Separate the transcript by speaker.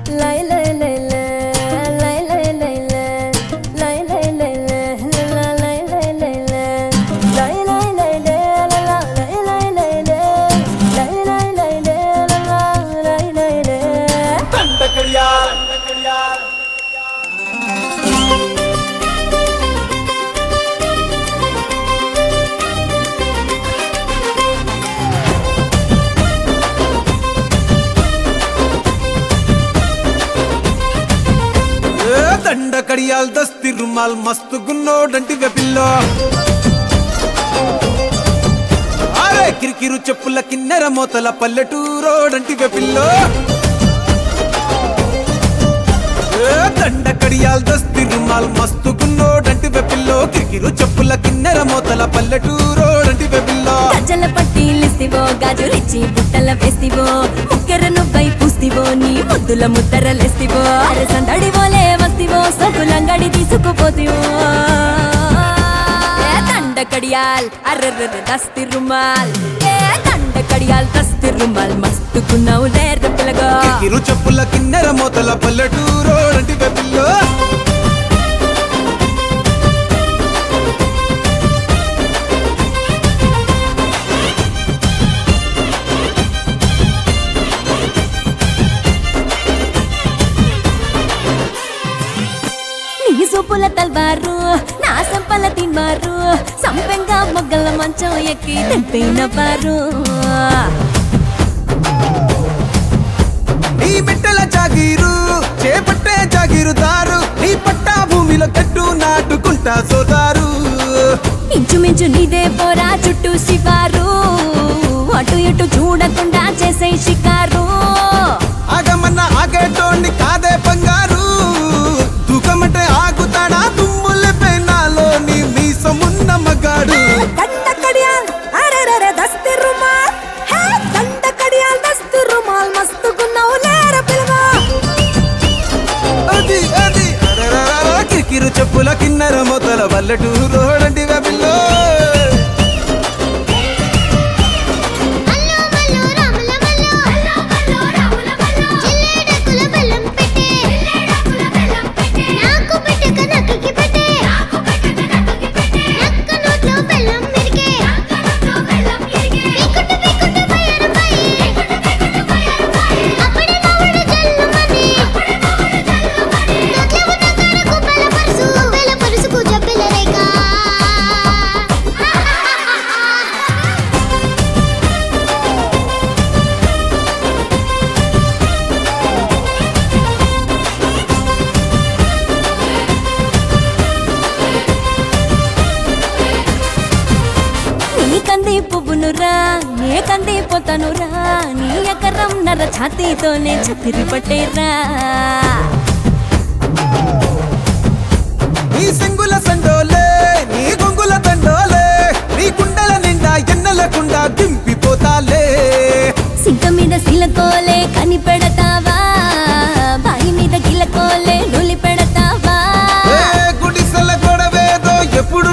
Speaker 1: లై లై లై లై లై లై లై లై లై లై లై లై లా లై లై లై లై లై లై లై లా లా లై లై లై లై లై లై లై లా లా లై లై లై
Speaker 2: దండకడియాల్ ఏ దండ కడియాల్ దస్తి రుమాల్ మస్తు గున్నోడంటి వెపిల్లో అరే కిరికిరు చెప్పుల కిన్నెర మోతల పల్లెటూరోడంటి వెపిల్లో ఏ దండ కడియాల్ దస్తి రుమాల్ మస్తు గున్నోడంటి వెపిల్లో కిరికిరు చెప్పుల కిన్నెర మోతల పల్లెటూరోడంటి వెపిల్లో
Speaker 1: గజ్జల పట్టీలిస్తివో గాజులిచ్చి బుట్టల వేస్తివో ముక్కెర నువ్వై పూస్తివో నీ ముద్దుల ముద్దరలేస్తివో అరే సందడి పోలే వస్తివో సొకులంగడి తీసుకుపోతివో ఏ దండ కడియాల్ అర్రర్ర దస్తి రుమాల్ ఏ దండ కడియాల్ దస్తి రుమాల్ మస్తుకున్నావు లేరు పిల్లగా
Speaker 2: కిరికిరు చెప్పుల కిన్నెర మోతల పల్లెటూరోడంటి వెపిల్లో
Speaker 1: నీ సూపుల తల్వారు నా సంపల తిన్నారు సంపెంగా మొగ్గల మంచం ఎక్కి తెంపైన బారు
Speaker 2: నీ బిడ్డల జాగీరు చేపట్టే జాగీరుదారు నీ పట్టా భూమిలో కట్టు నాటుకుంటా సోదారు
Speaker 1: ఇంచుమించు నీదే పోరా చుట్టూ శివారు అటు ఇటు చూడకుండా చేసే షికారు
Speaker 2: ఆగమన్న ఆగేటోండి కాదే బంగారు తూకమంటే ఆగుతాడా తుమ్ముల పెనాలో నీ మీసమున్న మగాడు
Speaker 1: దండ కడియాల్ అరెరెరె దస్తి రుమాల్ హే దండ కడియాల్ దస్తి రుమాల్ మస్తుకున్నావు లేర పిలవా
Speaker 2: అది అది అరరరర కిరికిరు చెప్పుల కిన్నెర మొదల వల్లటూరోడంటి వెబిల్లో
Speaker 3: అల్లో మల్లో రాముల మల్లో అల్లో మల్లో రాముల మల్లో జిల్లేడకుల బెల్లం పెట్టే జిల్లేడకుల బెల్లం పెట్టే నాకు పెట్టక నక్కకి పెట్టే నాకు పెట్టక నక్కకి పెట్టే నక్క నోట్లో బెల్లం మిరిగే నక్క నోట్లో బెల్లం మిరిగే పీకుట పీకుట బయరుపై పీకుట పీకుట బయరుపై అప్పుడే నవ్వుడు జల్లుమని అప్పుడే నవ్వుడు జల్లుమని నోట్లో ఉన్న కారకు బలపరుసు బలపరుసుకు జబ్బెల రేఖ
Speaker 1: నీ కంది పువ్వునురా నే కంది పోతానురా నీ ఎకరం నర ఛాతీతోనే చతిరి పట్టేరా
Speaker 2: నీ సింగుల సండోలే నీ గొంగుల దండోలే నీ కుండల నిండా ఎన్నెలకుండా దింపిపోతాలే
Speaker 1: సింక మీద సిలకోలే కని పెడతావా బాయి మీద గిలకోలే నులి పెడతావా
Speaker 2: ఏ గుడిసెల గొడవేదో ఎప్పుడు